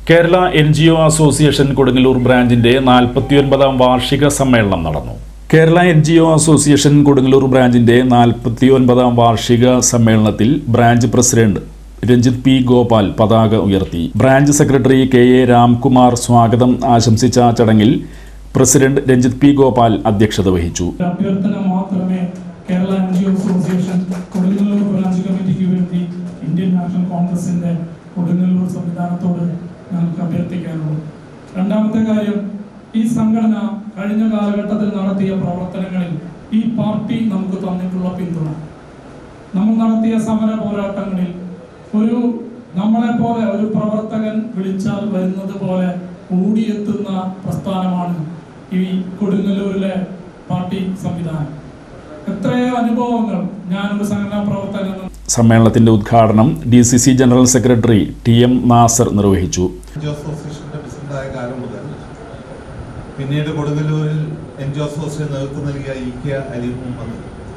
Kerala N G O association Kodungallur ബ്രാഞ്ചിന്റെ നാൽപ്പത്തിയൊൻപതാം വാർഷിക സമ്മേളനം നടന്നു Kerala N G O association Kodungallur ബ്രാഞ്ചിന്റെ നാൽപ്പത്തിയൊൻപതാം വാർഷിക സമ്മേളനത്തിൽ branch president Ranjith P Gopal പതാക ഉയർത്തി branch secretary K A Ramkumar സ്വാഗതം ആശംസിച്ച ചടങ്ങിൽ പ്രസിഡന്റ് രഞ്ജിത് പി ഗോപാൽ അധ്യക്ഷത വഹിച്ചു ഒരു അഭ്യർത്ഥന മാത്രമേ Kerala N G O association Kodungallur branch കമ്മിറ്റിക്ക് വേണ്ടി ഇന്ത്യൻ നാഷണൽ കോൺഗ്രസിന്റെ കൊടുങ്ങല്ലൂർ സംവിധാനത്തോട് ഞങ്ങൾക്ക് അഭ്യർത്ഥിക്കാനുള്ളൂ രണ്ടാമത്തെ കാര്യം ഈ സംഘടന കഴിഞ്ഞ കാലഘട്ടത്തിൽ നടത്തിയ പ്രവർത്തനങ്ങളിൽ ഈ പാർട്ടി നമുക്ക് തന്നിട്ടുള്ള പിന്തുണ നമ്മൾ നടത്തിയ സമര പോരാട്ടങ്ങളിൽ ഒരു നമ്മളെ പോലെ ഒരു പ്രവർത്തകൻ വിളിച്ചാൽ വരുന്നത് പോലെ ഓടിയെത്തുന്ന പ്രസ്ഥാനമാണ് ഈ കൊടുങ്ങല്ലൂരിലെ പാർട്ടി സംവിധാനം എത്രയോ അനുഭവങ്ങൾ ഞാനൊരു സംഘടനാ പ്രവർത്തകൻ എന്ന സമ്മേളനത്തിന്റെ ഉദ്ഘാടനം D C C general secretary T M Nasar നിർവഹിച്ചു എൻ ജി ഒ അസോസിയേഷന്റെ പ്രസിഡന്റായ കാലം മുതൽ പിന്നീട് കൊടുങ്ങല്ലൂരിൽ എൻ ജി ഒ അസോസിയേഷൻ നേതൃത്വം നൽകിയ ഇ കെ അലി മുഹമ്മദ്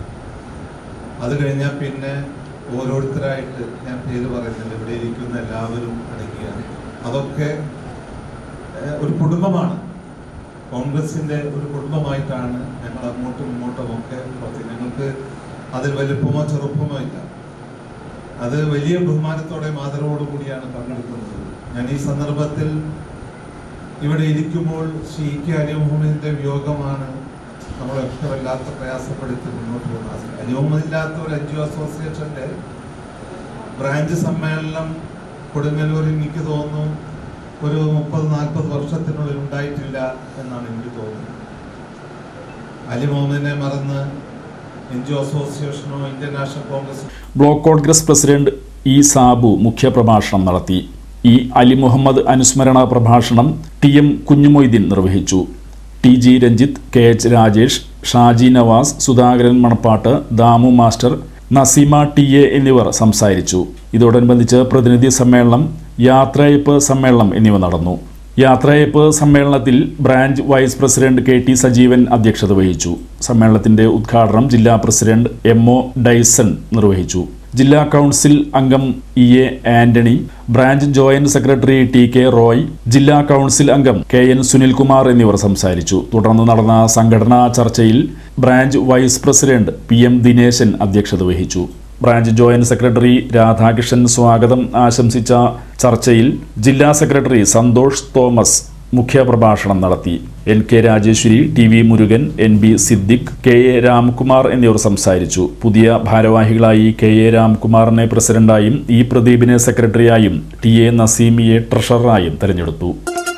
അത് കഴിഞ്ഞാൽ പിന്നെ ഓരോരുത്തരായിട്ട് ഞാൻ പേര് പറയുന്നില്ല ഇവിടെ ഇരിക്കുന്ന എല്ലാവരും അടങ്ങിയാണ് അതൊക്കെ ഏഹ്, ഒരു കുടുംബമാണ് കോൺഗ്രസിന്റെ ഒരു കുടുംബമായിട്ടാണ് ഞങ്ങൾ അങ്ങോട്ടും ഇങ്ങോട്ടും ഒക്കെ പ്രവർത്തിക്കുന്നത് ഞങ്ങൾക്ക് അതിൽ വലുപ്പമോ ചെറുപ്പമോ ഇല്ല അത് വലിയ ബഹുമാനത്തോടെ ആദരവോടു കൂടിയാണ് പങ്കെടുക്കുന്നത് ഞാൻ ഈ സന്ദർഭത്തിൽ ഇവിടെ ഇരിക്കുമ്പോൾ ശ്രീ കെ അലി മുഹമ്മദിന്റെ വിയോഗമാണ് നമ്മളൊക്കെ വല്ലാത്ത പ്രയാസപ്പെടുത്തി മുന്നോട്ട് പോകുന്നത് അലി മുഹമ്മദ് ഇല്ലാത്ത ഒരു എൻ ജി ഒ അസോസിയേഷന്റെ ബ്രാഞ്ച് സമ്മേളനം കൊടുങ്ങല്ലൂരിൽ എനിക്ക് തോന്നുന്നു ഒരു മുപ്പത് നാൽപ്പത് വർഷത്തിനുള്ളിൽ ഉണ്ടായിട്ടില്ല എന്നാണ് എനിക്ക് തോന്നുന്നത് അലി മുഹമ്മദിനെ മറന്ന് എൻ ജി ഒ അസോസിയേഷനോ Indian National Congress block Congress president E Sabu മുഖ്യപ്രഭാഷണം നടത്തി ഇ അലി മുഹമ്മദ് അനുസ്മരണ പ്രഭാഷണം ടി എം കുഞ്ഞുമൊയ്തീൻ നിർവഹിച്ചു T G Ranjith K H Rajesh Shaji Navas Sudhakaran Manappattu Damu master Naseema T A എന്നിവർ സംസാരിച്ചു ഇതോടനുബന്ധിച്ച് പ്രതിനിധി സമ്മേളനം യാത്രയപ്പ് സമ്മേളനം എന്നിവ നടന്നു യാത്രയപ്പ് സമ്മേളനത്തിൽ branch vice president K T Sajeevan അധ്യക്ഷത വഹിച്ചു സമ്മേളനത്തിന്റെ ഉദ്ഘാടനം ജില്ലാ പ്രസിഡന്റ് എം ഒ ഡൈസൺ നിർവഹിച്ചു ജില്ലാ കൗൺസിൽ അംഗം E A Antony branch joint secretary T K Roy ജില്ലാ കൗൺസിൽ അംഗം കെ എൻ സുനിൽകുമാർ എന്നിവർ സംസാരിച്ചു തുടർന്ന് നടന്ന സംഘടനാ ചർച്ചയിൽ branch vice president P M Dineshan അധ്യക്ഷത വഹിച്ചു ബ്രാഞ്ച് ജോയിന്റ് സെക്രട്ടറി രാധാകൃഷ്ണൻ സ്വാഗതം ആശംസിച്ച ചർച്ചയിൽ ജില്ലാ സെക്രട്ടറി സന്തോഷ് തോമസ് മുഖ്യപ്രഭാഷണം നടത്തി N K Rajeswari T V Murugan N B Siddique K A Ramkumar എന്നിവർ സംസാരിച്ചു പുതിയ ഭാരവാഹികളായി കെ എ രാംകുമാറിനെ പ്രസിഡന്റായും ഇ പ്രദീപിനെ സെക്രട്ടറിയായും ടി എ നസീമിയെ ട്രഷററായും തെരഞ്ഞെടുത്തു